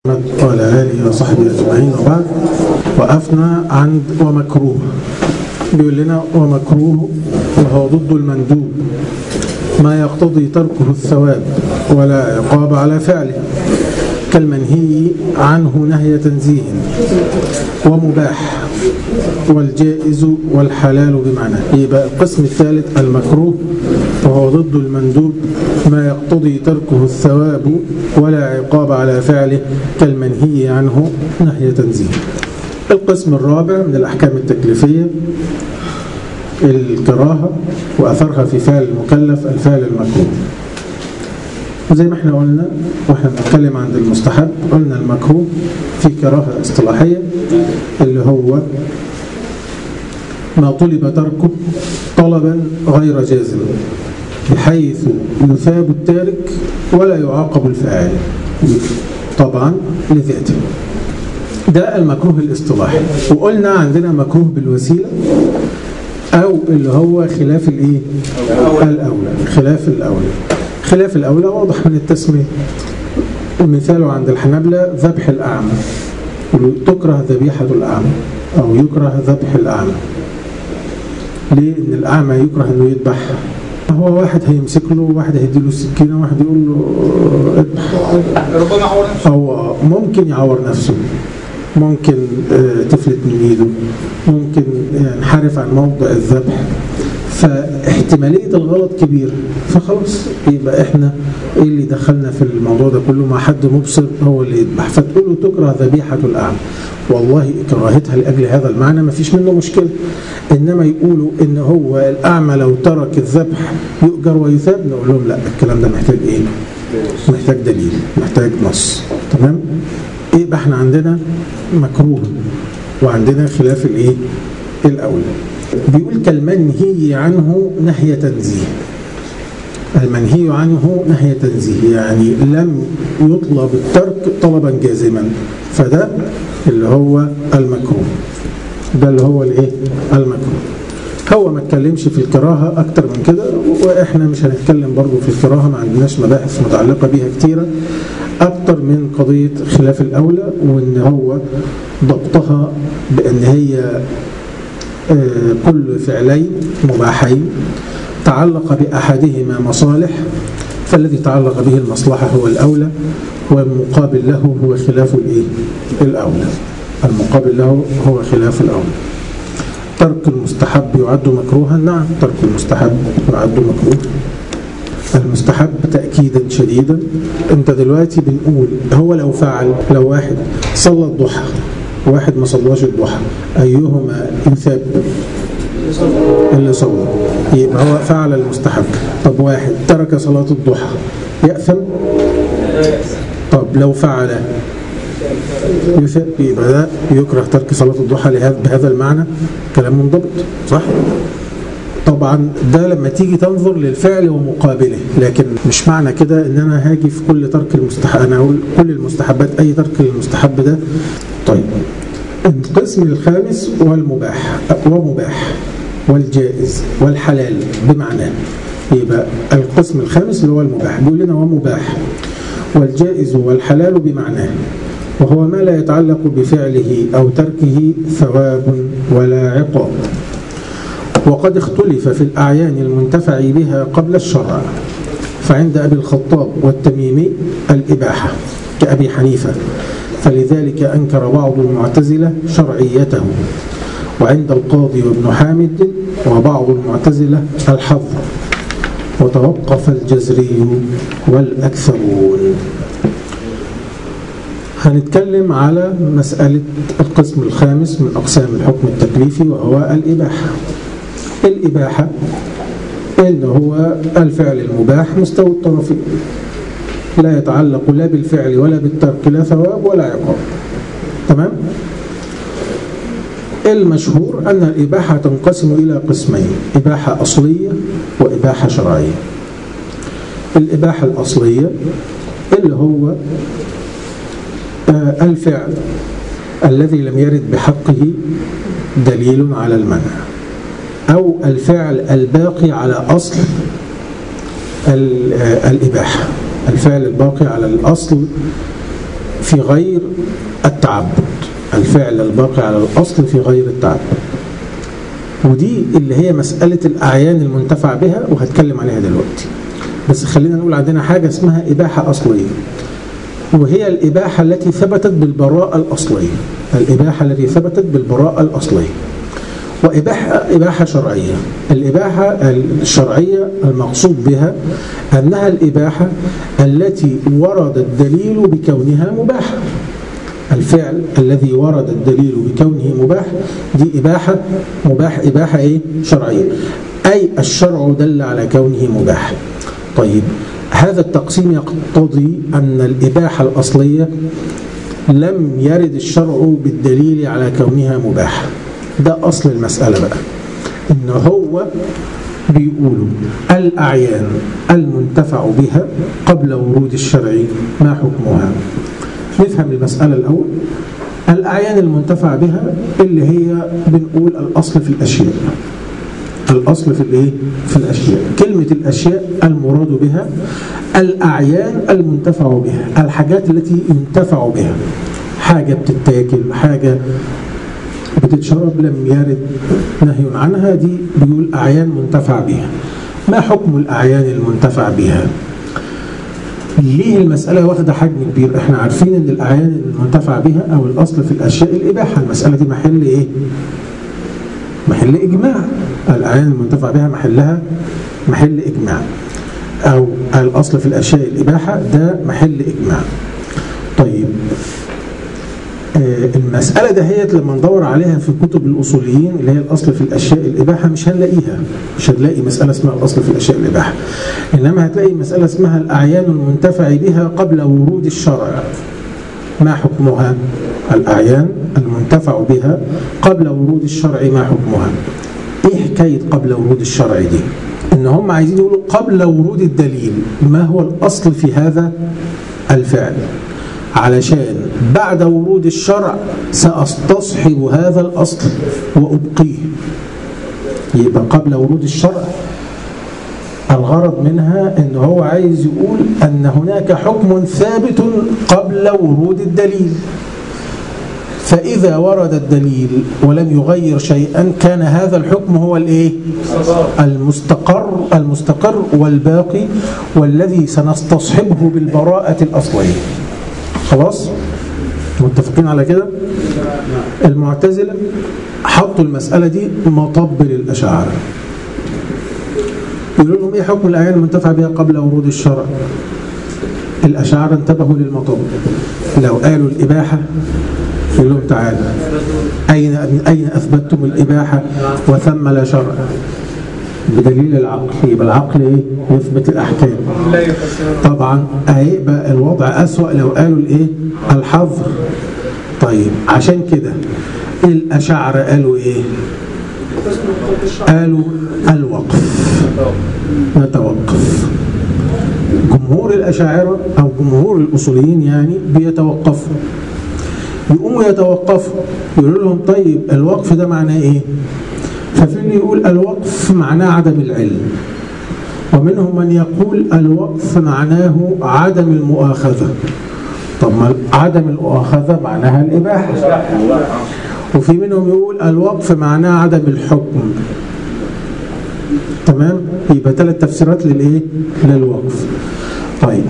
وعلى آله وصحبه أجمعين وبعد وقفنا عند ومكروه بيقول لنا ومكروه وهو ضد المندوب ما يقتضي تركه الثواب ولا عقاب على فعله كالمنهي عنه نهي تنزيه ومباح والجائز والحلال بمعنى يبقى القسم الثالث المكروه وهو ضد المندوب ما يقتضي تركه الثواب ولا عقاب على فعله كالمنهي عنه نهي تنزيه القسم الرابع من الأحكام التكليفية الكراهة وأثرها في فعل المكلف الفعل المكروه وزي ما احنا قلنا واحنا بنتكلم عن المستحب قلنا المكروه في كراهة اصطلاحية اللي هو ما طلب تركه طلبا غير جازم بحيث يثاب التارك ولا يعاقب الفاعل طبعا لذاته ده المكروه الاصطلاحي وقلنا عندنا مكروه بالوسيلة أو اللي هو خلاف الإيه؟ الأولى خلاف الأولى خلاف الأولى واضح من التسمية ومثاله عند الحنابلة ذبح الأعمى تكره ذبيحة الأعمى أو يكره ذبح الأعمى ليه؟ إن الأعمى يكره إنه يذبح هو واحد هيمسك له واحد هيديله السكينة واحد يقول له اذبح ربما عور نفسه أو ممكن يعور نفسه ممكن تفلت من ايده ممكن ينحرف عن موضع الذبح فاحتمالية الغلط كبيرة فخلاص يبقى احنا ايه اللي دخلنا في الموضوع ده كله مع حد مبصر هو اللي يذبح فتقولوا تكره ذبيحة الأعمى والله كراهتها لأجل هذا المعنى ما فيش منه مشكلة إنما يقولوا إن هو الأعمى لو ترك الذبح يؤجر ويثاب نقول لهم لا الكلام ده محتاج إيه؟ محتاج دليل محتاج نص تمام؟ إيه بقى احنا عندنا مكروه وعندنا خلاف الإيه؟ الأولى بيقول كالمنهي عنه نهي تنزيه المنهي عنه نهي تنزيه يعني لم يطلب الترك طلبا جازما فده اللي هو المكروه ده اللي هو الايه المكروه هو ما اتكلمش في الكراهه اكتر من كده واحنا مش هنتكلم برضو في الكراهه ما عندناش مباحث متعلقه بيها كتيره اكتر من قضيه خلاف الاولى وان هو ضبطها بان هي كل فعلين مباحين تعلق بأحدهما مصالح فالذي تعلق به المصلحة هو الأولى والمقابل له هو خلاف الإيه؟ الأولى المقابل له هو خلاف الأولى ترك المستحب يعد مكروها نعم ترك المستحب يعد مكروه المستحب تأكيدا شديدا انت دلوقتي بنقول هو لو فعل لو واحد صلى الضحى واحد ما صلاش الضحى أيهما يثاب اللي صلى يبقى هو فعل المستحب طب واحد ترك صلاة الضحى يأثم طب لو فعل يثاب يبقى ده يكره ترك صلاة الضحى بهذا المعنى كلام منضبط صح؟ طبعا ده لما تيجي تنظر للفعل ومقابله لكن مش معنى كده ان انا هاجي في كل ترك المستحب انا اقول كل المستحبات اي ترك المستحب ده طيب القسم الخامس والمباح ومباح والجائز والحلال بمعنى يبقى القسم الخامس اللي هو المباح بيقول لنا ومباح والجائز والحلال بمعناه وهو ما لا يتعلق بفعله أو تركه ثواب ولا عقاب وقد اختلف في الأعيان المنتفع بها قبل الشرع فعند أبي الخطاب والتميمي الإباحة كأبي حنيفة فلذلك أنكر بعض المعتزلة شرعيته وعند القاضي وابن حامد وبعض المعتزلة الحظر وتوقف الجزري والأكثرون هنتكلم على مسألة القسم الخامس من أقسام الحكم التكليفي وهو الإباحة الإباحة إن هو الفعل المباح مستوى الطرفين لا يتعلق لا بالفعل ولا بالترك لا ثواب ولا عقاب تمام المشهور أن الإباحة تنقسم إلى قسمين إباحة أصلية وإباحة شرعية الإباحة الأصلية اللي هو الفعل الذي لم يرد بحقه دليل على المنع أو الفعل الباقي على أصل الإباحة الفعل الباقي على الأصل في غير التعبد الفعل الباقي على الأصل في غير التعبد ودي اللي هي مسألة الأعيان المنتفع بها وهتكلم عليها دلوقتي بس خلينا نقول عندنا حاجة اسمها إباحة أصلية وهي الإباحة التي ثبتت بالبراءة الأصلية الإباحة التي ثبتت بالبراءة الأصلية وإباحة إباحة شرعية الإباحة الشرعية المقصود بها أنها الإباحة التي ورد الدليل بكونها مباحة الفعل الذي ورد الدليل بكونه مباح دي إباحة مباح إباحة إيه؟ شرعية أي الشرع دل على كونه مباح طيب هذا التقسيم يقتضي أن الإباحة الأصلية لم يرد الشرع بالدليل على كونها مباحة ده أصل المسألة بقى إن هو بيقولوا الأعيان المنتفع بها قبل ورود الشرع ما حكمها نفهم المسألة الأول الأعيان المنتفع بها اللي هي بنقول الأصل في الأشياء الأصل في الإيه؟ في الأشياء كلمة الأشياء المراد بها الأعيان المنتفع بها الحاجات التي ينتفع بها حاجة بتتاكل حاجة بتتشرب لم يرد نهي عنها دي بيقول أعيان منتفع بها ما حكم الأعيان المنتفع بها ليه المسألة واخدة حجم كبير احنا عارفين ان الأعيان المنتفع بها أو الأصل في الأشياء الإباحة المسألة دي محل إيه محل إجماع الأعيان المنتفع بها محلها محل إجماع أو الأصل في الأشياء الإباحة ده محل إجماع طيب المسألة دهيت لما ندور عليها في كتب الأصوليين اللي هي الأصل في الأشياء الإباحة مش هنلاقيها مش هنلاقي مسألة اسمها الأصل في الأشياء الإباحة إنما هتلاقي مسألة اسمها الأعيان المنتفع بها قبل ورود الشرع ما حكمها الأعيان المنتفع بها قبل ورود الشرع ما حكمها إيه حكاية قبل ورود الشرع دي إن هم عايزين يقولوا قبل ورود الدليل ما هو الأصل في هذا الفعل علشان بعد ورود الشرع سأستصحب هذا الأصل وأبقيه يبقى قبل ورود الشرع الغرض منها أن هو عايز يقول أن هناك حكم ثابت قبل ورود الدليل فإذا ورد الدليل ولم يغير شيئا كان هذا الحكم هو الايه المستقر المستقر والباقي والذي سنستصحبه بالبراءة الأصلية خلاص متفقين على كده المعتزلة حطوا المسألة دي مطب للأشاعرة يقولوا لهم ايه حكم الآيات المنتفع بها قبل ورود الشرع الأشاعرة انتبهوا للمطب لو قالوا الإباحة يقول لهم تعالى أين أين أثبتتم الإباحة وثم لا شرع بدليل العقل يبقى العقل ايه يثبت الاحكام طبعا هيبقى الوضع اسوا لو قالوا الايه الحظر طيب عشان كده الاشاعره قالوا ايه قالوا الوقف نتوقف جمهور الاشاعره او جمهور الاصوليين يعني بيتوقفوا يقوموا يتوقفوا يقولوا لهم طيب الوقف ده معناه ايه ففي اللي يقول الوقف معناه عدم العلم ومنهم من يقول الوقف معناه عدم المؤاخذة طب ما عدم المؤاخذة معناها الإباحة وفي منهم يقول الوقف معناه عدم الحكم تمام يبقى ثلاث تفسيرات للايه للوقف طيب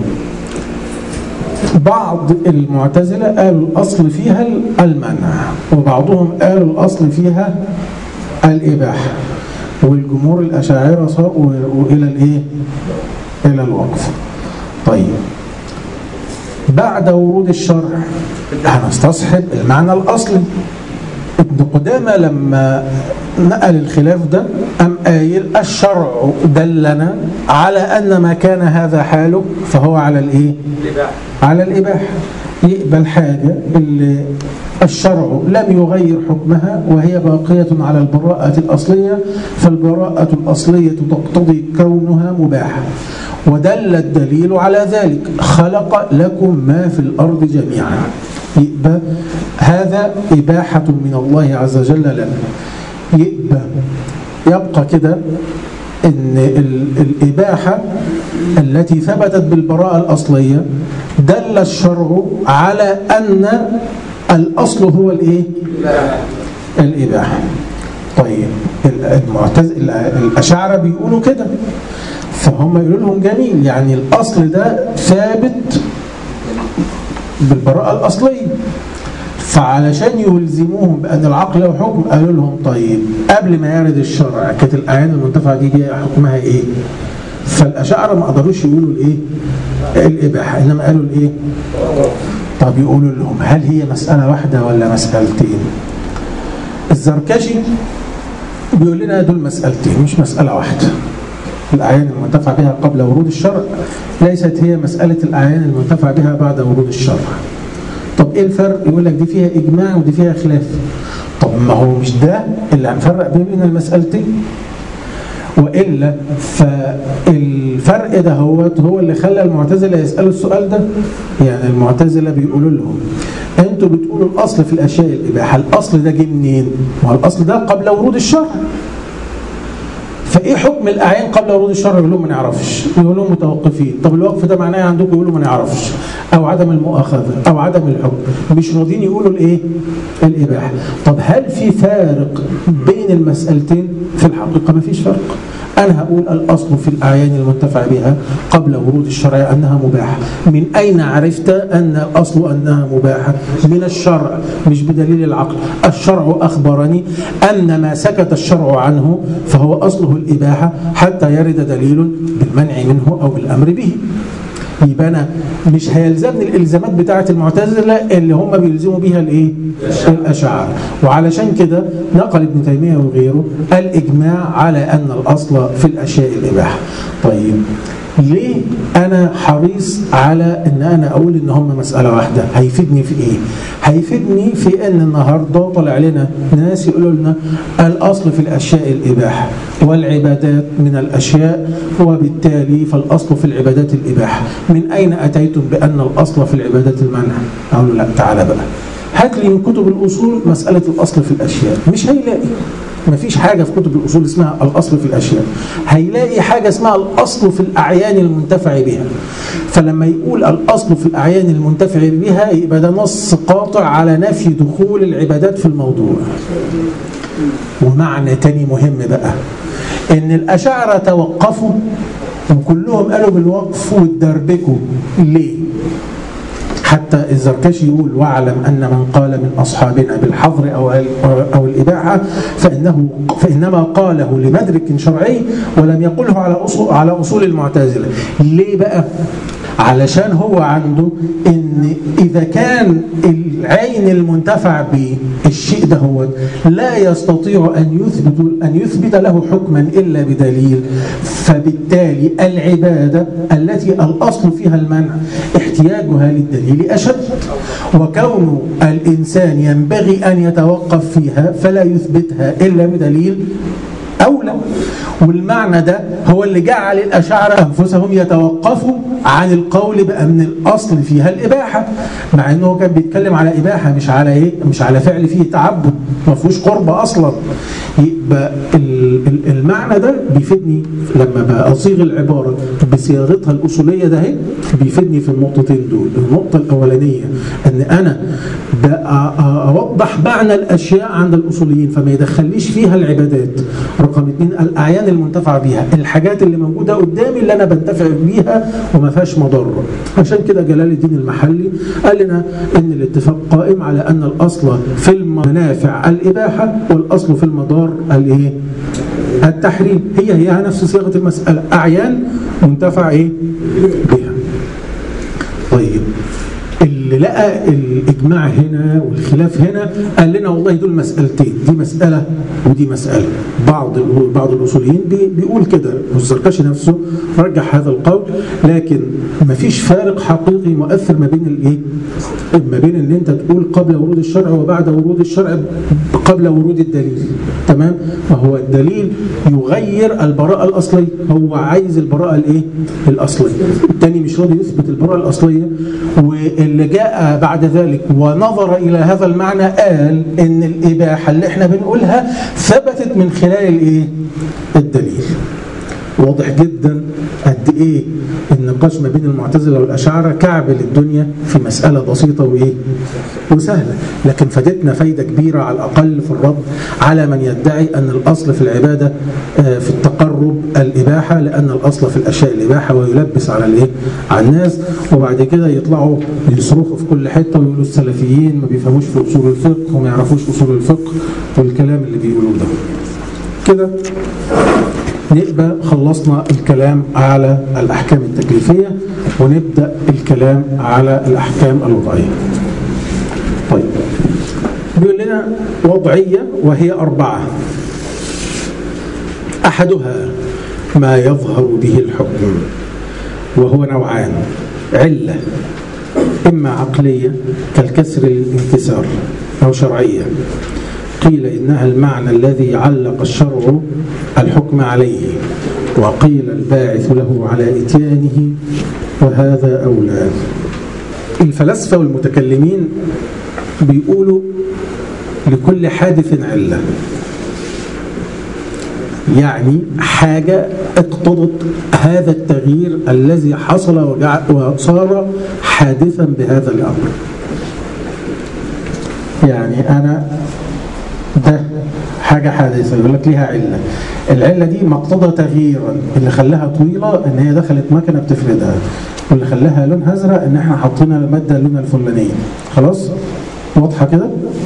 بعض المعتزلة قالوا الأصل فيها المنع وبعضهم قالوا الأصل فيها الإباحة والجمهور الأشاعرة صاروا إلى الإيه؟ إلى الوقف طيب بعد ورود الشرع هنستصحب المعنى الأصلي ابن قدامة لما نقل الخلاف ده أم قايل الشرع دلنا على أن ما كان هذا حاله فهو على الإيه؟ على الإباحة يقبل حاجة اللي الشرع لم يغير حكمها وهي باقية على البراءة الأصلية فالبراءة الأصلية تقتضي كونها مباحة ودل الدليل على ذلك خلق لكم ما في الأرض جميعا يبقى هذا إباحة من الله عز وجل لنا يبقى يبقى كده ان ال- الاباحه التي ثبتت بالبراءه الاصليه دل الشرع على ان الاصل هو الايه الاباحه طيب المعتز الاشاعره بيقولوا كده فهم يقولوا لهم جميل يعني الاصل ده ثابت بالبراءه الاصليه فعلشان يلزموهم بان العقل له حكم قالوا لهم طيب قبل ما يرد الشرع كانت الاعيان المنتفعه دي جايه حكمها ايه؟ فالاشاعره ما قدروش يقولوا الايه؟ الاباحه انما قالوا الايه؟ طب يقولوا لهم هل هي مساله واحده ولا مسالتين؟ الزركشي بيقول لنا دول مسالتين مش مساله واحده. الأعيان المنتفع بها قبل ورود الشرع ليست هي مسألة الأعيان المنتفع بها بعد ورود الشرع طب إيه الفرق؟ يقول لك دي فيها إجماع ودي فيها خلاف طب ما هو مش ده اللي هنفرق بين المسألتين وإلا فالفرق ده هو هو اللي خلى المعتزلة يسألوا السؤال ده يعني المعتزلة بيقولوا لهم انتوا بتقولوا الأصل في الأشياء الإباحة الأصل ده جه منين؟ ما هو الأصل ده قبل ورود الشرع فايه حكم الاعيان قبل ورود الشرع يقول لهم ما نعرفش يقول لهم متوقفين طب الوقف ده معناه عندكم يقولوا ما نعرفش او عدم المؤاخذه او عدم الحكم مش راضيين يقولوا الايه الاباحه طب هل في فارق بين المسالتين في الحقيقه ما فيش فرق أنا هقول الأصل في الأعيان المنتفع بها قبل ورود الشرع أنها مباحة من أين عرفت أن الأصل أنها مباحة من الشرع مش بدليل العقل الشرع أخبرني أن ما سكت الشرع عنه فهو أصله الإباحة حتى يرد دليل بالمنع منه أو بالأمر به يبقى انا مش هيلزمني الالزامات بتاعه المعتزله اللي هم بيلزموا بيها الايه؟ الاشاعره وعلشان كده نقل ابن تيميه وغيره الاجماع على ان الاصل في الاشياء الاباحه. طيب ليه انا حريص على ان انا اقول ان هم مساله واحده هيفيدني في ايه هيفيدني في ان النهارده طلع لنا ناس يقولوا لنا الاصل في الاشياء الاباحه والعبادات من الاشياء وبالتالي فالاصل في العبادات الاباحه من اين اتيتم بان الاصل في العبادات المنع اقول له لا تعالى بقى هات لي من كتب الاصول مساله الاصل في الاشياء مش هيلاقي ما فيش حاجة في كتب الأصول اسمها الأصل في الأشياء هيلاقي حاجة اسمها الأصل في الأعيان المنتفع بها فلما يقول الأصل في الأعيان المنتفع بها يبقى ده نص قاطع على نفي دخول العبادات في الموضوع ومعنى تاني مهم بقى إن الأشاعرة توقفوا وكلهم قالوا بالوقف والدربكوا ليه؟ حتى الزركشي يقول واعلم ان من قال من اصحابنا بالحظر او او الاباحه فانه فانما قاله لمدرك شرعي ولم يقله على اصول على اصول المعتزله. ليه بقى؟ علشان هو عنده ان اذا كان العين المنتفع بالشيء ده هو لا يستطيع ان يثبت ان يثبت له حكما الا بدليل فبالتالي العباده التي الاصل فيها المنع احتياجها للدليل اشد وكون الانسان ينبغي ان يتوقف فيها فلا يثبتها الا بدليل أولى والمعنى ده هو اللي جعل الأشاعرة أنفسهم يتوقفوا عن القول بأن الأصل فيها الإباحة مع أنه كان بيتكلم على إباحة مش على إيه مش على فعل فيه تعبد ما فيهوش قربة أصلا يبقى المعنى ده بيفيدني لما بصيغ العبارة بصياغتها الأصولية ده بيفيدني في النقطتين دول النقطة الأولانية أن أنا أوضح معنى الأشياء عند الأصوليين فما يدخليش فيها العبادات رقم اثنين الأعيان المنتفع بها الحاجات اللي موجودة قدامي اللي أنا بنتفع بيها وما فيهاش مضرة عشان كده جلال الدين المحلي قال لنا إن الاتفاق قائم على أن الأصل في المنافع الإباحة والأصل في المضار الإيه؟ التحريم هي هي نفس صيغة المسألة أعيان منتفع إيه؟ بها طيب اللي لقى الإجماع هنا والخلاف هنا قال لنا والله دول مسألتين دي مسألة ودي مسألة بعض بعض الأصوليين بيقول كده والزركشي نفسه رجح هذا القول لكن ما فيش فارق حقيقي مؤثر ما بين الايه ما بين ان انت تقول قبل ورود الشرع وبعد ورود الشرع قبل ورود الدليل تمام ما هو الدليل يغير البراءة الأصلية هو عايز البراءة الايه الأصلية الثاني مش راضي يثبت البراءة الأصلية واللي جاء بعد ذلك ونظر إلى هذا المعنى قال إن الإباحة اللي احنا بنقولها ثبتت من خلال الايه الدليل واضح جدا قد ايه النقاش ما بين المعتزله والاشاعره كعبل الدنيا في مساله بسيطه وايه وسهله لكن فادتنا فايده كبيره على الاقل في الرد على من يدعي ان الاصل في العباده في التقرب الاباحه لان الاصل في الاشياء الاباحه ويلبس على الايه على الناس وبعد كده يطلعوا يصرخوا في كل حته ويقولوا السلفيين ما بيفهموش في اصول الفقه وما يعرفوش اصول الفقه والكلام اللي بيقولوه ده كده نبقى خلصنا الكلام على الأحكام التكليفية ونبدأ الكلام على الأحكام الوضعية طيب بيقول لنا وضعية وهي أربعة أحدها ما يظهر به الحكم وهو نوعان علة إما عقلية كالكسر للانكسار أو شرعية قيل إنها المعنى الذي علق الشرع الحكم عليه وقيل الباعث له على إتيانه وهذا أولى الفلاسفة والمتكلمين بيقولوا لكل حادث علة يعني حاجة اقتضت هذا التغيير الذي حصل وصار حادثا بهذا الأمر يعني أنا ده حاجة حادثة يقول لك ليها علة العلة دي مقتضى تغييرا اللي خلاها طويلة ان هي دخلت مكنة بتفردها واللي خلاها لون ازرق ان احنا حطينا المادة اللون الفلانية خلاص واضحة كده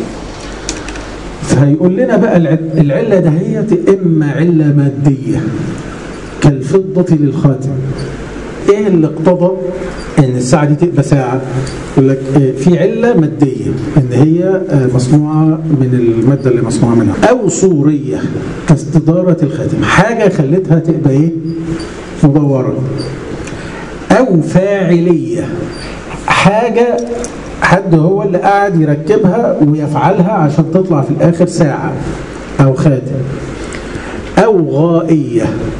فهيقول لنا بقى العلة دهيت اما علة مادية كالفضة للخاتم ايه اللي اقتضى ان الساعة دي تبقى ساعة يقول لك في علة مادية ان هي مصنوعة من المادة اللي مصنوعة منها او صورية كاستدارة الخاتم حاجة خلتها تبقى ايه مدورة او فاعلية حاجة حد هو اللي قاعد يركبها ويفعلها عشان تطلع في الاخر ساعة او خاتم او غائية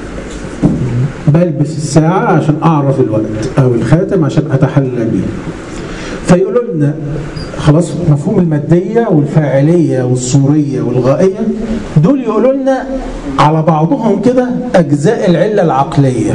بلبس الساعة عشان أعرف الوقت أو الخاتم عشان أتحلى به فيقولوا لنا خلاص مفهوم المادية والفاعلية والصورية والغائية دول يقولوا لنا على بعضهم كده أجزاء العلة العقلية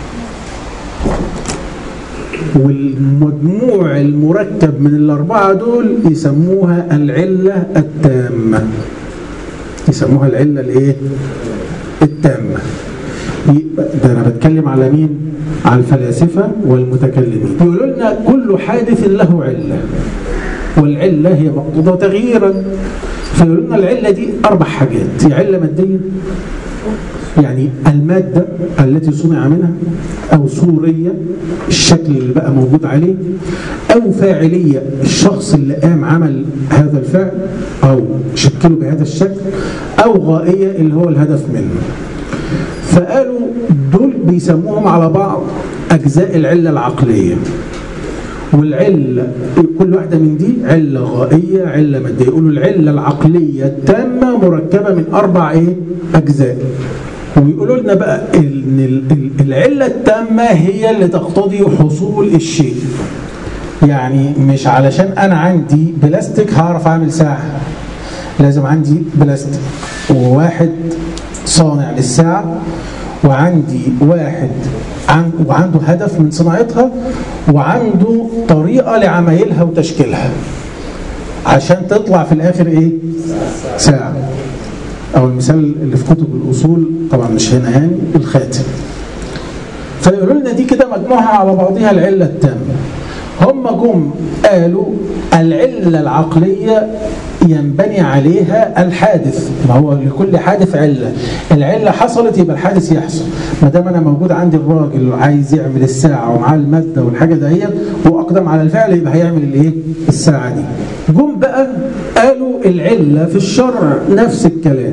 والمجموع المركب من الأربعة دول يسموها العلة التامة يسموها العلة الإيه؟ التامة ده أنا بتكلم على مين؟ على الفلاسفة والمتكلمين يقولوا لنا كل حادث له علة والعلة هي مقتضى تغييرا فيقولوا لنا العلة دي أربع حاجات هي علة مادية يعني المادة التي صنع منها أو صورية الشكل اللي بقى موجود عليه أو فاعلية الشخص اللي قام عمل هذا الفعل أو شكله بهذا الشكل أو غائية اللي هو الهدف منه فقالوا دول بيسموهم على بعض أجزاء العلة العقلية والعلة كل واحدة من دي علة غائية علة مادية يقولوا العلة العقلية التامة مركبة من أربع إيه؟ أجزاء ويقولوا لنا بقى إن العلة التامة هي اللي تقتضي حصول الشيء يعني مش علشان أنا عندي بلاستيك هعرف أعمل ساعة لازم عندي بلاستيك وواحد صانع للساعة وعندي واحد عن وعنده هدف من صناعتها وعنده طريقة لعمايلها وتشكيلها عشان تطلع في الآخر إيه؟ ساعة أو المثال اللي في كتب الأصول طبعا مش هنا يعني الخاتم فيقولوا لنا دي كده مجموعة على بعضها العلة التامة هم جم قالوا العلة العقلية ينبني عليها الحادث ما هو لكل حادث علة العلة حصلت يبقى الحادث يحصل ما دام انا موجود عندي الراجل عايز يعمل الساعة ومعاه المادة والحاجة دهيت واقدم على الفعل يبقى هيعمل الايه الساعة دي جم بقى قالوا العلة في الشرع نفس الكلام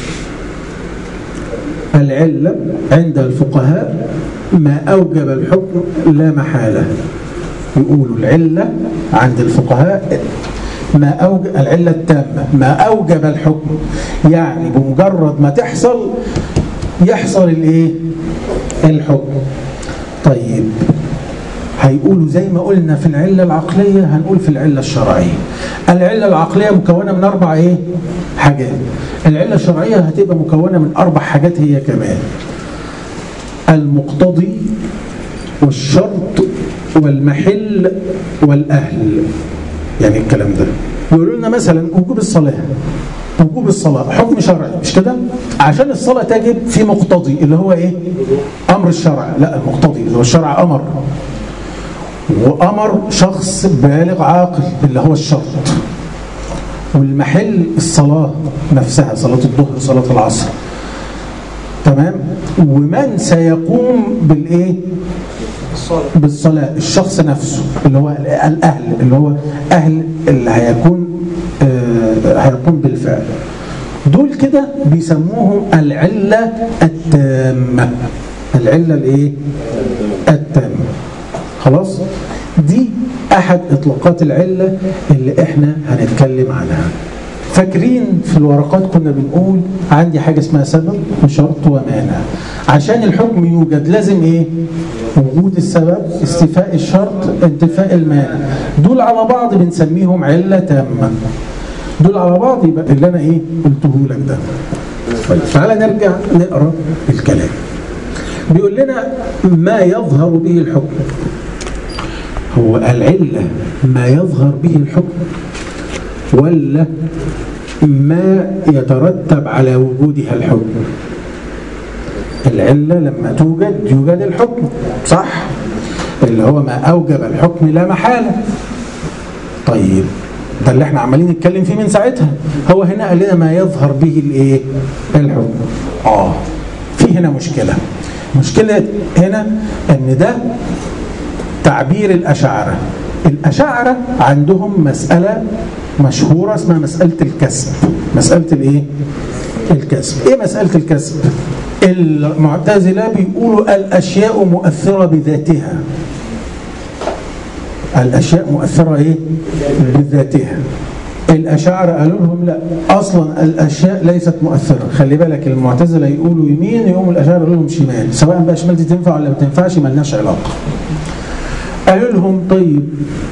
العلة عند الفقهاء ما أوجب الحكم لا محالة يقولوا العلة عند الفقهاء ما أوجب العلة التامة ما أوجب الحكم يعني بمجرد ما تحصل يحصل الايه الحكم طيب هيقولوا زي ما قلنا في العلة العقلية هنقول في العلة الشرعية العلة العقلية مكونة من أربع إيه؟ حاجات العلة الشرعية هتبقى مكونة من أربع حاجات هي كمان المقتضي والشرط والمحل والأهل يعني الكلام ده يقولوا لنا مثلا وجوب الصلاة وجوب الصلاة حكم شرعي مش كده عشان الصلاة تجب في مقتضي اللي هو ايه أمر الشرع لا المقتضي اللي هو الشرع أمر وأمر شخص بالغ عاقل اللي هو الشرط والمحل الصلاة نفسها صلاة الظهر صلاة العصر تمام ومن سيقوم بالايه بالصلاة الشخص نفسه اللي هو الأهل اللي هو أهل اللي هيكون آه هيقوم بالفعل دول كده بيسموهم العلة التامة العلة الايه التامة خلاص دي أحد إطلاقات العلة اللي إحنا هنتكلم عنها فاكرين في الورقات كنا بنقول عندي حاجة اسمها سبب وشرط ومانع عشان الحكم يوجد لازم ايه وجود السبب استيفاء الشرط انتفاء المانع دول على بعض بنسميهم علة تامة دول على بعض يبقى اللي انا ايه قلته لك ده طيب تعالى نرجع نقرا الكلام بيقول لنا ما يظهر به الحكم هو العلة ما يظهر به الحكم ولا ما يترتب على وجودها الحكم العلة لما توجد يوجد الحكم صح اللي هو ما أوجب الحكم لا محالة طيب ده اللي احنا عمالين نتكلم فيه من ساعتها هو هنا قال لنا ما يظهر به الايه الحكم اه في هنا مشكلة مشكلة هنا ان ده تعبير الأشاعرة الأشاعرة عندهم مسألة مشهورة اسمها مسألة الكسب مسألة الايه الكسب ايه مسألة الكسب المعتزلة بيقولوا الأشياء مؤثرة بذاتها الأشياء مؤثرة ايه بذاتها الأشاعرة قالوا لهم لا أصلا الأشياء ليست مؤثرة خلي بالك المعتزلة يقولوا يمين يقوم الأشاعرة يقولوا لهم شمال سواء بقى شمال دي تنفع ولا ما تنفعش ملناش علاقة قالوا لهم طيب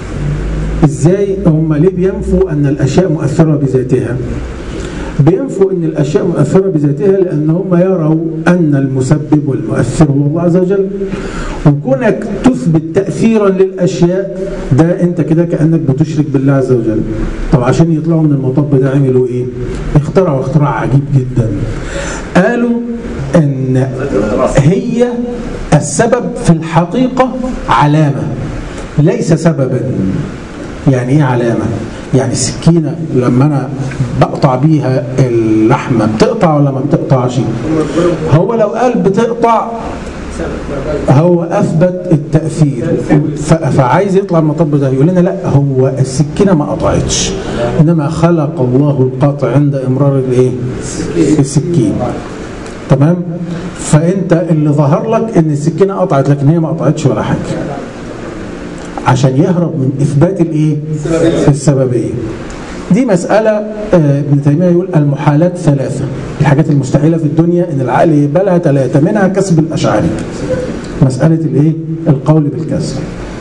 ازاي هم ليه بينفوا ان الاشياء مؤثره بذاتها بينفوا ان الاشياء مؤثره بذاتها لان هم يروا ان المسبب والمؤثر هو الله عز وجل وكونك تثبت تاثيرا للاشياء ده انت كده كانك بتشرك بالله عز وجل طب عشان يطلعوا من المطب ده عملوا ايه اخترعوا اختراع عجيب جدا قالوا ان هي السبب في الحقيقه علامه ليس سببا يعني ايه علامة يعني السكينة لما انا بقطع بيها اللحمة بتقطع ولا ما بتقطعش هو لو قال بتقطع هو اثبت التاثير فعايز يطلع المطب ده يقول لنا لا هو السكينه ما قطعتش انما خلق الله القطع عند امرار الايه السكين تمام فانت اللي ظهر لك ان السكينه قطعت لكن هي ما قطعتش ولا حاجه عشان يهرب من إثبات الإيه؟ السببية دي مسألة ابن تيمية يقول المحالات ثلاثة الحاجات المستحيلة في الدنيا إن العقل يقبلها ثلاثة منها كسب الأشعري مسألة الإيه؟ القول بالكسب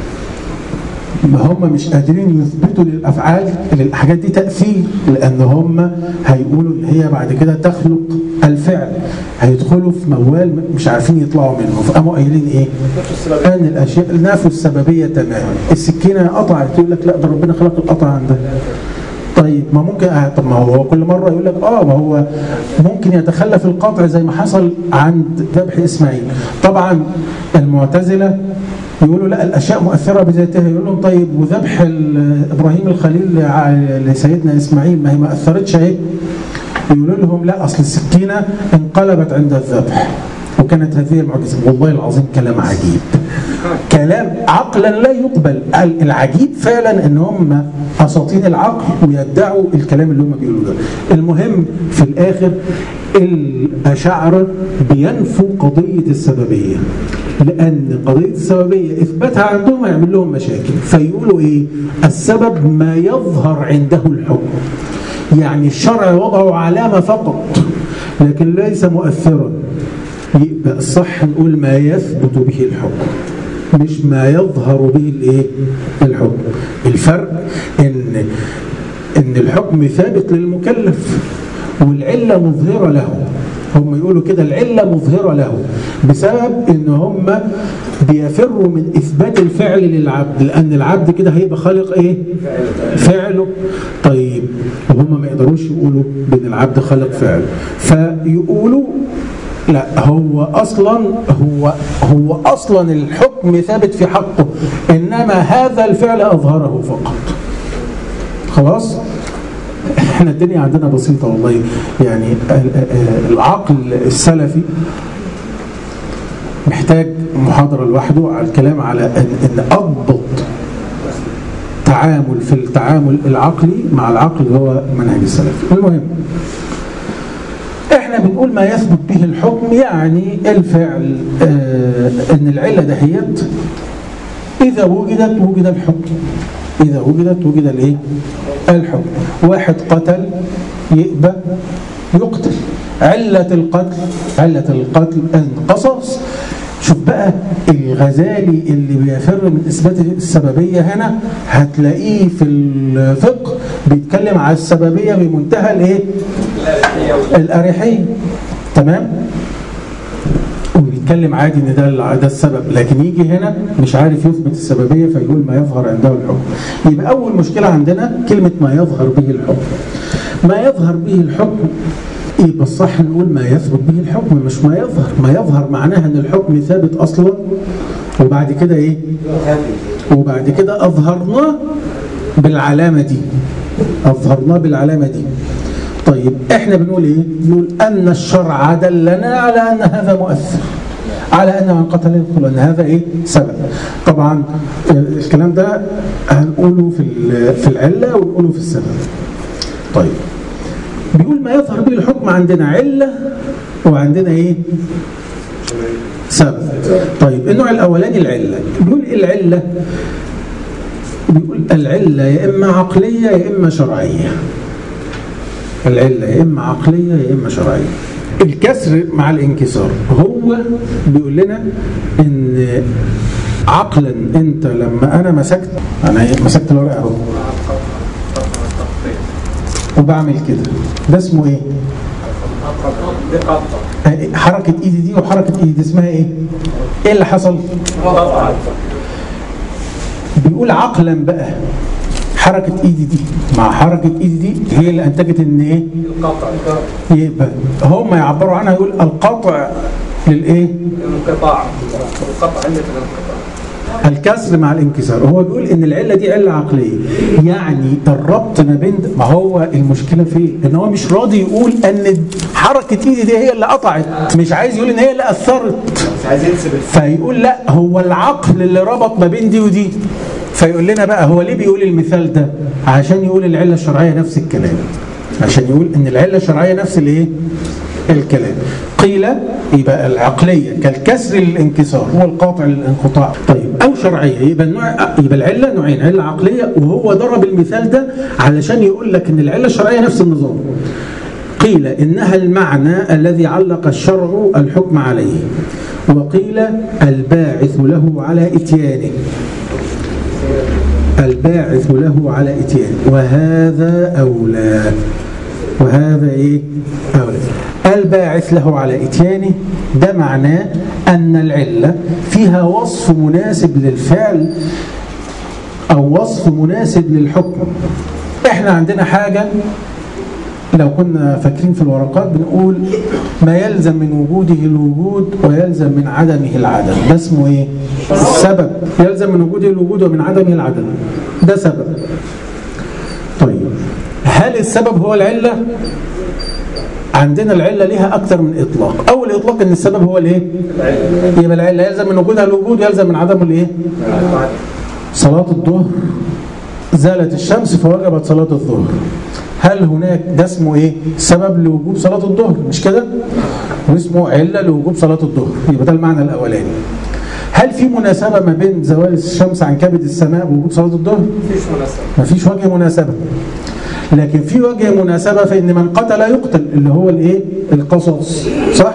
ما هم مش قادرين يثبتوا للأفعال للحاجات دي تأثير لأن هم هيقولوا إن هي بعد كده تخلق الفعل هيدخلوا في موال مش عارفين يطلعوا منه فقاموا قايلين إيه؟ أن الأشياء نافوا السببية تماما السكينة قطعت يقول لك لا ده ربنا خلق القطع عندها طيب ما ممكن آه طب ما هو كل مرة يقول لك اه ما هو ممكن يتخلف القطع زي ما حصل عند ذبح إسماعيل طبعا المعتزلة يقولوا لا الأشياء مؤثرة بذاتها يقول لهم طيب وذبح إبراهيم الخليل لسيدنا إسماعيل ما هي ما أثرتش اهي يقولوا لهم لا أصل السكينة انقلبت عند الذبح وكانت هذه المعجزة والله العظيم كلام عجيب كلام عقلا لا يقبل العجيب فعلا ان هم اساطين العقل ويدعوا الكلام اللي هم بيقولوا ده المهم في الاخر الاشاعره بينفوا قضيه السببيه لان قضيه السببيه اثباتها عندهم هيعمل لهم مشاكل فيقولوا ايه السبب ما يظهر عنده الحكم يعني الشرع وضعه علامه فقط لكن ليس مؤثرا يبقى الصح نقول ما يثبت به الحكم مش ما يظهر به الايه الحكم الفرق ان ان الحكم ثابت للمكلف والعله مظهره له هم يقولوا كده العلة مظهرة له بسبب ان هم بيفروا من اثبات الفعل للعبد لان العبد كده هيبقى خالق ايه فعله طيب وهم ما يقدروش يقولوا بان العبد خالق فعله فيقولوا لا هو اصلا هو هو اصلا الحكم ثابت في حقه انما هذا الفعل اظهره فقط خلاص احنا الدنيا عندنا بسيطة والله يعني العقل السلفي محتاج محاضرة لوحده على الكلام على ان, إن اضبط تعامل في التعامل العقلي مع العقل هو منهج السلفي المهم احنا بنقول ما يثبت به الحكم يعني الفعل اه ان العلة دهيت اذا وجدت وجد الحكم إذا وجدت وجد الإيه؟ الحكم واحد قتل يقبى يقتل علة القتل علة القتل القصص شوف بقى الغزالي اللي بيفر من إثبات السببية هنا هتلاقيه في الفقه بيتكلم على السببية بمنتهى الإيه؟ الأريحية تمام؟ وبيتكلم عادي ان ده ده السبب لكن يجي هنا مش عارف يثبت السببيه فيقول ما يظهر عنده الحكم يبقى اول مشكله عندنا كلمه ما يظهر به الحكم ما يظهر به الحكم يبقى الصح نقول ما يثبت به الحكم مش ما يظهر ما يظهر معناها ان الحكم ثابت اصلا وبعد كده ايه وبعد كده اظهرناه بالعلامه دي اظهرناه بالعلامه دي طيب احنا بنقول ايه بنقول ان الشرع دلنا على ان هذا مؤثر على ان من قتل يدخل ان هذا ايه سبب طبعا الكلام ده هنقوله في في العله ونقوله في السبب طيب بيقول ما يظهر به الحكم عندنا عله وعندنا ايه سبب طيب النوع الاولاني العله بيقول العله بيقول العله يا اما عقليه يا اما شرعيه العلة يا إما عقلية يا إما شرعية الكسر مع الانكسار هو بيقول لنا إن عقلا أنت لما أنا مسكت أنا مسكت الورقة أهو وبعمل كده ده اسمه إيه؟ حركة إيدي دي وحركة إيدي دي اسمها إيه؟ إيه اللي حصل؟ بيقول عقلا بقى حركة ايدي دي مع حركة ايدي دي هي اللي انتجت ان ايه القطع يبقى هم يعبروا عنها يقول القطع للايه الانقطاع القطع علة الانقطاع الكسر مع الانكسار هو بيقول ان العله دي عله عقليه يعني الربط ما بين ما هو المشكله في ان هو مش راضي يقول ان حركه ايدي دي هي اللي قطعت مش عايز يقول ان هي اللي اثرت مش عايز ينسب فيقول لا هو العقل اللي ربط ما بين دي ودي فيقول لنا بقى هو ليه بيقول المثال ده عشان يقول العله الشرعيه نفس الكلام عشان يقول ان العله الشرعيه نفس الايه الكلام قيل يبقى العقليه كالكسر للانكسار هو القاطع للانقطاع طيب او شرعيه يبقى النوع يبقى العله نوعين عله عقليه وهو ضرب المثال ده علشان يقول لك ان العله الشرعيه نفس النظام قيل انها المعنى الذي علق الشرع الحكم عليه وقيل الباعث له على اتيانه الباعث له على اتيانه وهذا اولى وهذا ايه اولى الباعث له على اتيانه ده معناه ان العله فيها وصف مناسب للفعل او وصف مناسب للحكم احنا عندنا حاجه لو كنا فاكرين في الورقات بنقول ما يلزم من وجوده الوجود ويلزم من عدمه العدم ده اسمه ايه السبب يلزم من وجوده الوجود ومن عدمه العدم ده سبب طيب هل السبب هو العلة عندنا العلة ليها أكثر من إطلاق أول إطلاق إن السبب هو الإيه يبقى العلة يلزم من وجودها الوجود يلزم من عدمه الإيه صلاة الظهر زالت الشمس فوجبت صلاة الظهر هل هناك ده اسمه ايه سبب لوجوب صلاة الظهر مش كده واسمه علة لوجوب صلاة الظهر يبقى ده المعنى الأولاني هل في مناسبة ما بين زوال الشمس عن كبد السماء ووجود صلاة الظهر مفيش مناسبة مفيش وجه مناسبة لكن في وجه مناسبة في ان من قتل يقتل اللي هو الايه القصص صح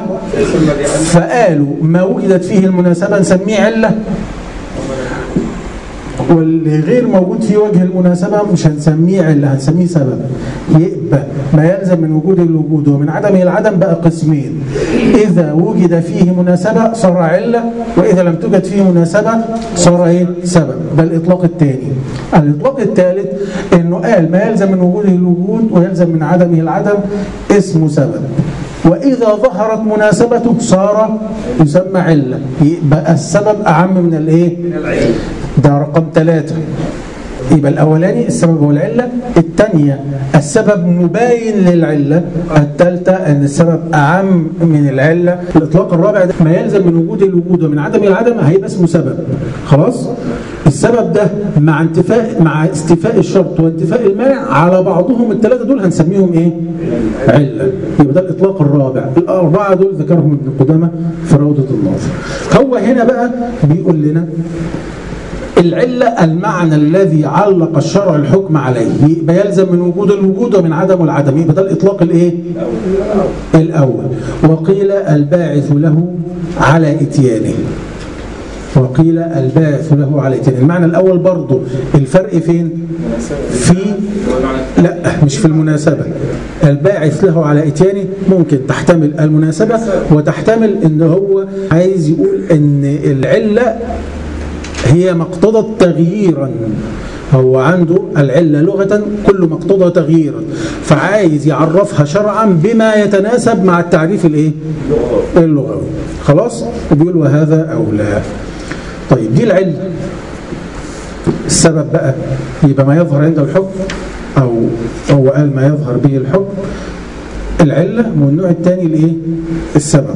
فقالوا ما وجدت فيه المناسبة نسميه علة واللي غير موجود في وجه المناسبة مش هنسميه علة هنسميه سبب يبقى ما يلزم من وجود الوجود ومن عدمه العدم بقى قسمين إذا وجد فيه مناسبة صار علة وإذا لم توجد فيه مناسبة صار إيه؟ سبب ده الإطلاق الثاني الإطلاق الثالث إنه قال ما يلزم من وجوده الوجود ويلزم من عدمه العدم اسمه سبب وإذا ظهرت مناسبته صار يسمى علة يبقى السبب أعم من الإيه؟ ده رقم ثلاثة يبقى الأولاني السبب هو العلة الثانية السبب مباين للعلة الثالثة أن السبب أعم من العلة الإطلاق الرابع ده ما يلزم من وجود الوجود ومن عدم العدم هيبقى اسمه سبب خلاص السبب ده مع انتفاء مع استيفاء الشرط وانتفاء المانع على بعضهم الثلاثة دول هنسميهم ايه علة يبقى ده الإطلاق الرابع الأربعة دول ذكرهم ابن قدامة في روضة الناظر هو هنا بقى بيقول لنا العلة المعنى الذي علق الشرع الحكم عليه يبقى يلزم من وجود الوجود ومن عدم العدم يبقى ده الإطلاق الإيه؟ الأول وقيل الباعث له على إتيانه وقيل الباعث له على إتيانه المعنى الأول برضه الفرق فين؟ في لا مش في المناسبة الباعث له على إتيانه ممكن تحتمل المناسبة وتحتمل ان هو عايز يقول ان العلة هي ما اقتضت تغييرا هو عنده العلة لغة كل ما اقتضى تغييرا فعايز يعرفها شرعا بما يتناسب مع التعريف الايه اللغوي خلاص وبيقول وهذا أولى طيب دي العلة السبب بقى يبقى ما يظهر عند الحكم أو هو قال ما يظهر به الحكم العلة والنوع الثاني الايه السبب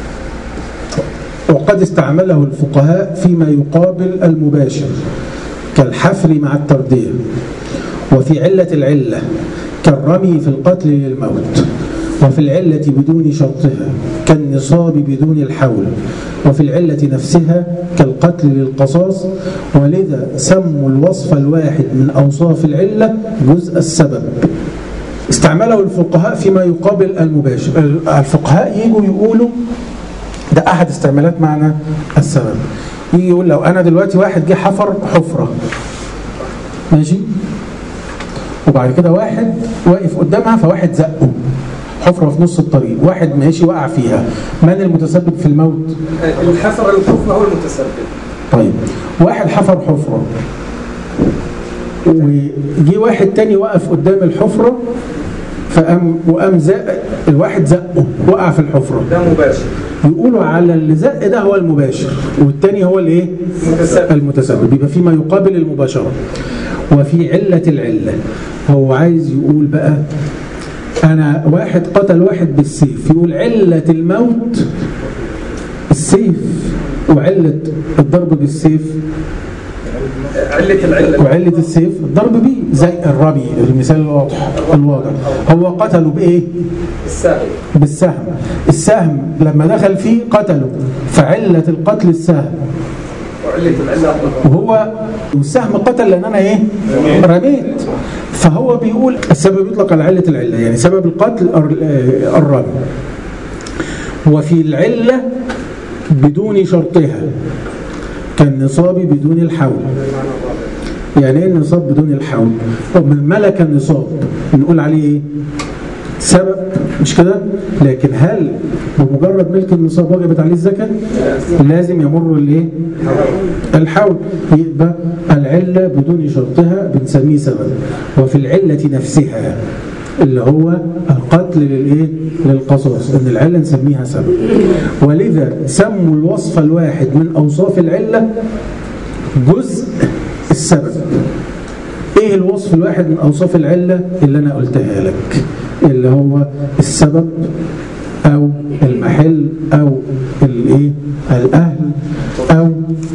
وقد استعمله الفقهاء فيما يقابل المباشر كالحفر مع التردية وفي علة العلة كالرمي في القتل للموت وفي العلة بدون شرطها كالنصاب بدون الحول وفي العلة نفسها كالقتل للقصاص ولذا سموا الوصف الواحد من أوصاف العلة جزء السبب استعمله الفقهاء فيما يقابل المباشر الفقهاء يجوا يقولوا ده أحد استعمالات معنى السبب يجي يقول لو أنا دلوقتي واحد جه حفر حفرة ماشي وبعد كده واحد واقف قدامها فواحد زقه حفرة في نص الطريق واحد ماشي وقع فيها من المتسبب في الموت الحفر الحفرة هو المتسبب طيب واحد حفر حفرة وجي واحد تاني وقف قدام الحفرة فقام وقام زق الواحد زقه وقع في الحفرة ده مباشر يقولوا على اللي زق ده هو المباشر والتاني هو الايه المتسبب. المتسبب يبقى فيما يقابل المباشرة وفي علة العلة هو عايز يقول بقى أنا واحد قتل واحد بالسيف يقول علة الموت السيف وعلة الضرب بالسيف علة العلة وعلة السيف الضرب بيه زي الرمي المثال الواضح الواضح هو قتله بإيه؟ السهل بالسهم السهم لما دخل فيه قتله فعلة القتل السهم وعلة العلة وهو والسهم قتل لان انا ايه رميت فهو بيقول السبب يطلق على علة العلة يعني سبب القتل الر- آه، الرمي وفي العلة بدون شرطها كالنصاب بدون الحول يعني ايه النصاب بدون الحول طب من ملك النصاب بنقول عليه ايه سبب مش كده لكن هل بمجرد ملك النصاب وجبت عليه الزكاة لازم يمر الايه الحول يبقى العلة بدون شرطها بنسميه سبب وفي العلة نفسها اللي هو القتل للايه للقصاص ان العلة نسميها سبب ولذا سموا الوصف الواحد من اوصاف العلة جزء السبب ايه الوصف الواحد من اوصاف العلة اللي انا قلتها لك اللي هو السبب او المحل او الايه الاهل او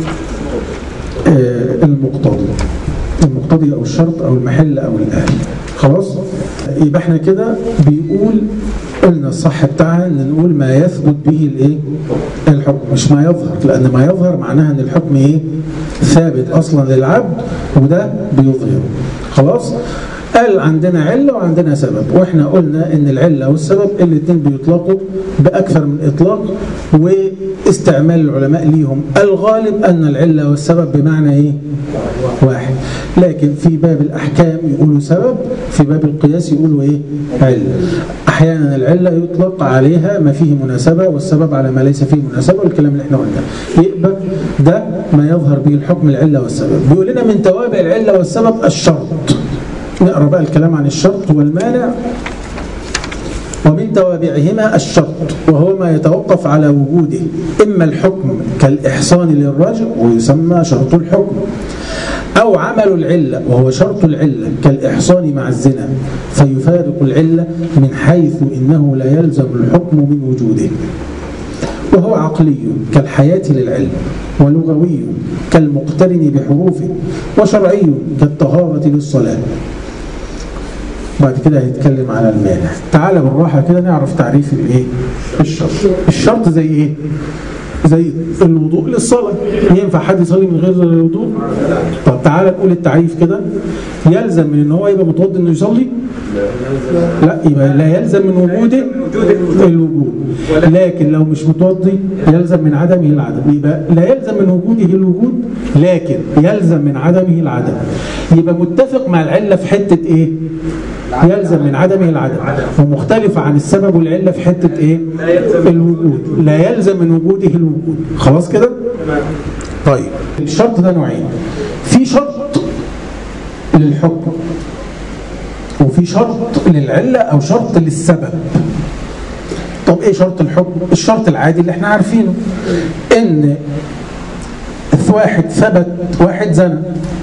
آه، المقتضي المقتضي او الشرط او المحل او الاهل خلاص يبقى احنا كده بيقول قلنا الصح بتاعها ان نقول ما يثبت به الايه الحكم مش ما يظهر لان ما يظهر معناها ان الحكم ايه ثابت اصلا للعبد وده بيظهره خلاص قال عندنا علة وعندنا سبب واحنا قلنا ان العلة والسبب الاثنين بيطلقوا بأكثر من إطلاق واستعمال العلماء ليهم الغالب أن العلة والسبب بمعنى ايه واحد لكن في باب الأحكام يقولوا سبب في باب القياس يقولوا ايه علة أحيانا العلة يطلق عليها ما فيه مناسبة والسبب على ما ليس فيه مناسبة والكلام اللي احنا قلناه يبقى ده ما يظهر به الحكم العلة والسبب بيقول لنا من توابع العلة والسبب الشرط نقرأ بقى الكلام عن الشرط والمانع ومن توابعهما الشرط وهو ما يتوقف على وجوده إما الحكم كالإحصان للرجل ويسمى شرط الحكم أو عمل العلة وهو شرط العلة كالإحصان مع الزنا فيفارق العلة من حيث إنه لا يلزم الحكم من وجوده وهو عقلي كالحياة للعلم ولغوي كالمقترن بحروفه وشرعي كالطهارة للصلاة بعد كده هيتكلم على المانع تعال بالراحة كده نعرف تعريف الايه الشرط الشرط زي ايه زي الوضوء للصلاة ينفع حد يصلي من غير الوضوء طب تعالى نقول التعريف كده يلزم من ان هو يبقى متوضي انه يصلي لا يبقى لا يلزم من وجوده الوجود لكن لو مش متوضي يلزم من عدمه العدم يبقى لا يلزم من وجوده الوجود لكن يلزم من عدمه العدم يبقى متفق مع العلة في حتة ايه يلزم من عدمه العدم ومختلف عن السبب والعلة في حتة ايه الوجود لا يلزم من وجوده الوجود خلاص كده طيب الشرط ده نوعين في شرط للحكم وفي شرط للعلة أو شرط للسبب طب إيه شرط الحكم؟ الشرط العادي اللي احنا عارفينه إن واحد ثبت واحد زنى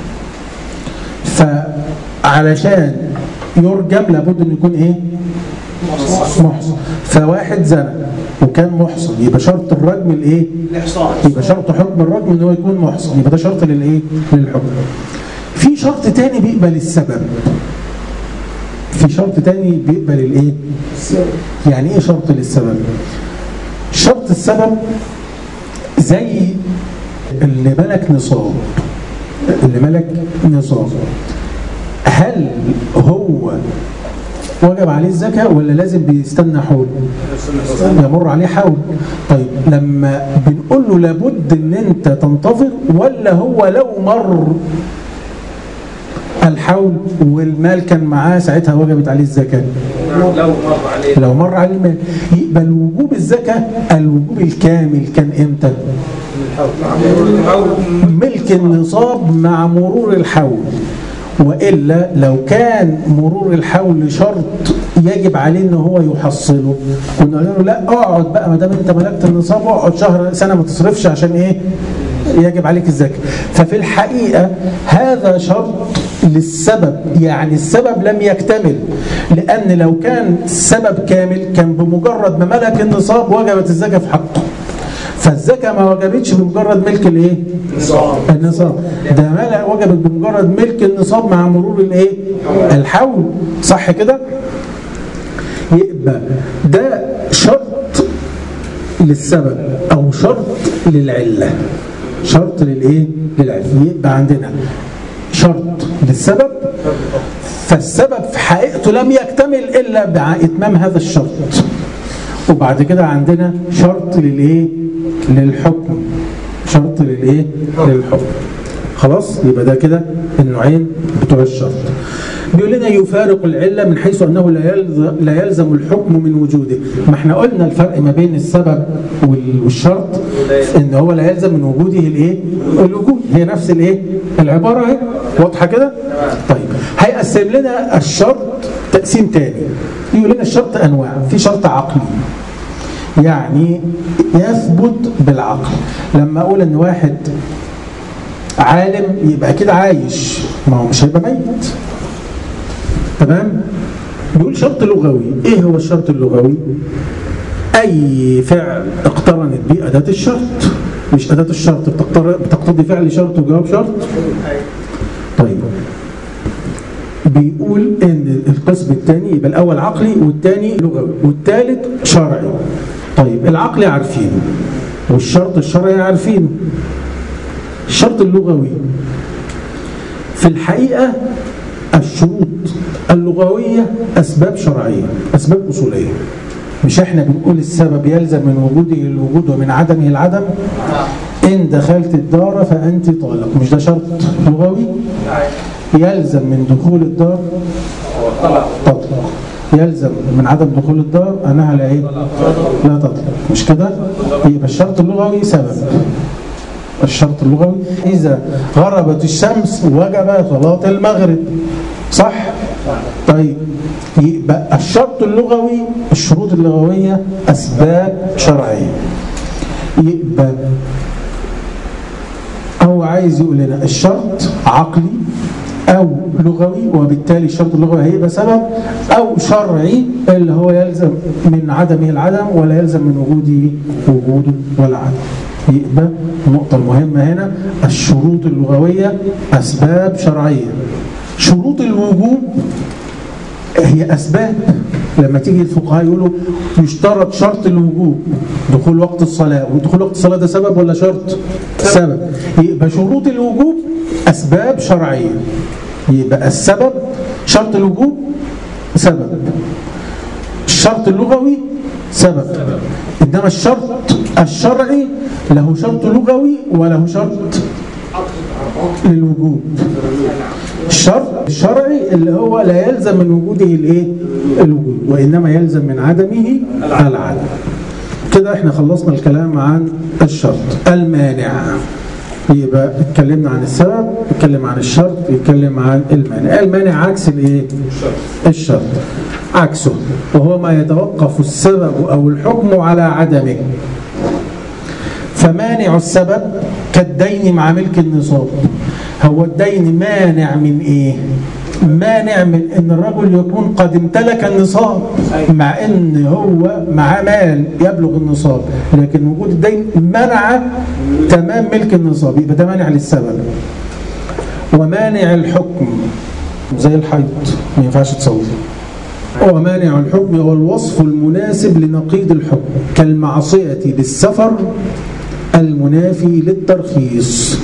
فعلشان يرجم لابد انه يكون ايه محصن فواحد زنى وكان محصن يبقى شرط الرجم الايه الإحصان يبقى شرط حكم الرجم ان هو يكون محصن يبقى ده شرط للايه للحكم في شرط تاني بيقبل السبب في شرط تاني بيقبل الايه يعني ايه شرط للسبب شرط السبب زي اللي ملك نصاب اللي ملك نصاب هل هو وجب عليه الزكاة ولا لازم بيستنى حول يمر عليه حول طيب لما بنقول له لابد ان انت تنتظر ولا هو لو مر الحول والمال كان معاه ساعتها وجبت عليه الزكاة لو مر عليه لو مر عليه المال يبقى الوجوب الزكاة الوجوب الكامل كان امتى أو ملك النصاب مع مرور الحول وإلا لو كان مرور الحول شرط يجب عليه ان هو يحصله كنا قلنا له لا اقعد بقى ما دام انت ملكت النصاب اقعد شهر سنه ما تصرفش عشان ايه يجب عليك الزكاه ففي الحقيقه هذا شرط للسبب يعني السبب لم يكتمل لان لو كان السبب كامل كان بمجرد ما ملك النصاب وجبت الزكاه في حقه فالزكاه ما وجبتش بمجرد ملك الايه النصاب ده ملك وجبت بمجرد ملك النصاب مع مرور الايه الحول صح كده يبقى ده شرط للسبب او شرط للعله شرط للايه للعله يبقى عندنا شرط للسبب فالسبب في حقيقته لم يكتمل الا باتمام هذا الشرط وبعد كده عندنا شرط للايه للحكم شرط للايه للحكم خلاص يبقى ده كده النوعين بتوع الشرط بيقول لنا يفارق العلة من حيث أنه لا يلزم, لا يلزم الحكم من وجوده ما احنا قلنا الفرق ما بين السبب وال- والشرط ان هو لا يلزم من وجوده الايه الوجود هي نفس الايه العبارة اهي واضحة كده طيب هيقسم لنا الشرط تقسيم تاني يقول لنا الشرط أنواع في شرط عقلي يعني يثبت بالعقل لما أقول أن واحد عالم يبقى كده عايش ما هو مش هيبقى ميت تمام بيقول شرط لغوي ايه هو الشرط اللغوي اي فعل اقترنت به اداه الشرط مش اداه الشرط بتقتر- بتقتضي فعل شرط وجواب شرط طيب بيقول ان القسم الثاني يبقى الاول عقلي والثاني لغوي والثالث شرعي طيب العقلي عارفينه والشرط الشرعي عارفينه الشرط اللغوي في الحقيقة الشروط اللغوية أسباب شرعية أسباب أصولية مش احنا بنقول السبب يلزم من وجوده الوجود ومن عدمه العدم إن دخلت الدار فأنت طالق مش ده شرط لغوي يلزم من دخول الدار تطلق يلزم من عدم دخول الدار أنها لا إيه؟ لا تطلق مش كده؟ يبقى الشرط اللغوي سبب الشرط اللغوي إذا غربت الشمس وجب صلاة المغرب صح؟ طيب يبقى الشرط اللغوي الشروط اللغوية أسباب شرعية يبقى هو عايز يقول لنا الشرط عقلي أو لغوي وبالتالي الشرط اللغوي هيبقى سبب أو شرعي اللي هو يلزم من عدمه العدم ولا يلزم من وجوده وجود ولا عدم يبقى النقطة المهمة هنا الشروط اللغوية أسباب شرعية شروط الوجوب هي أسباب لما تيجي الفقهاء يقولوا يشترط شرط الوجوب دخول وقت الصلاة ودخول وقت الصلاة ده سبب ولا شرط؟ سبب يبقى شروط الوجوب أسباب شرعية يبقى السبب شرط الوجوب سبب الشرط اللغوي سبب إنما الشرط الشرعي له شرط لغوي وله شرط للوجوب الشرط الشرعي اللي هو لا يلزم من وجوده الايه الوجود وانما يلزم من عدمه العدم كده احنا خلصنا الكلام عن الشرط المانع يبقى اتكلمنا عن السبب اتكلم عن الشرط يتكلم عن المانع المانع عكس الايه الشرط عكسه وهو ما يتوقف السبب او الحكم على عدمه فمانع السبب كالدين مع ملك النصاب هو الدين مانع من ايه مانع من ان الرجل يكون قد امتلك النصاب مع ان هو معاه مال يبلغ النصاب لكن وجود الدين منع تمام ملك النصاب يبقى ده مانع للسبب ومانع الحكم زي الحيض ما ينفعش تصوم ومانع الحكم هو الوصف المناسب لنقيض الحكم كالمعصية بالسفر المنافي للترخيص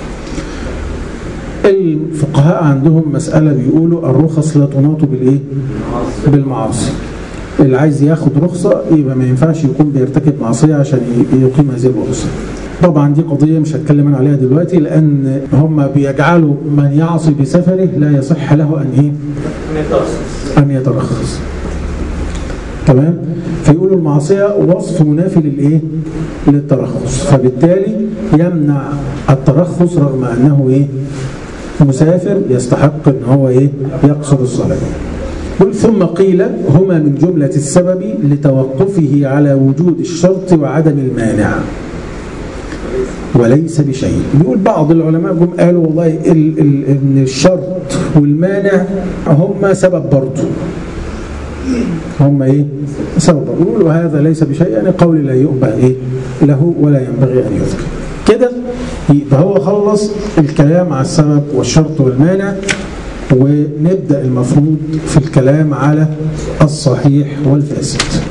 الفقهاء عندهم مسألة بيقولوا الرخص لا تناط بالإيه؟ بالمعاصي اللي عايز ياخد رخصة يبقى ما ينفعش يكون بيرتكب معصية عشان يقيم هذه الرخصة طبعا دي قضية مش هتكلم أنا عليها دلوقتي لأن هم بيجعلوا من يعصي بسفره لا يصح له أن إيه؟ أن يترخص تمام فيقولوا المعصية وصف منافي للإيه؟ للترخص فبالتالي يمنع الترخص رغم أنه إيه؟ مسافر يستحق أن هو إيه؟ يقصد الصلاة قل ثم قيل هما من جملة السبب لتوقفه على وجود الشرط وعدم المانع وليس بشيء بيقول بعض العلماء جم قالوا والله ال ال ان الشرط والمانع هم سبب برضه هم ايه سبب برضه وهذا ليس بشيء يعني قول لا يؤبه ايه له ولا ينبغي ان يذكر كده يبقى هو خلص الكلام على السبب والشرط والمانع ونبدأ المفروض في الكلام على الصحيح والفاسد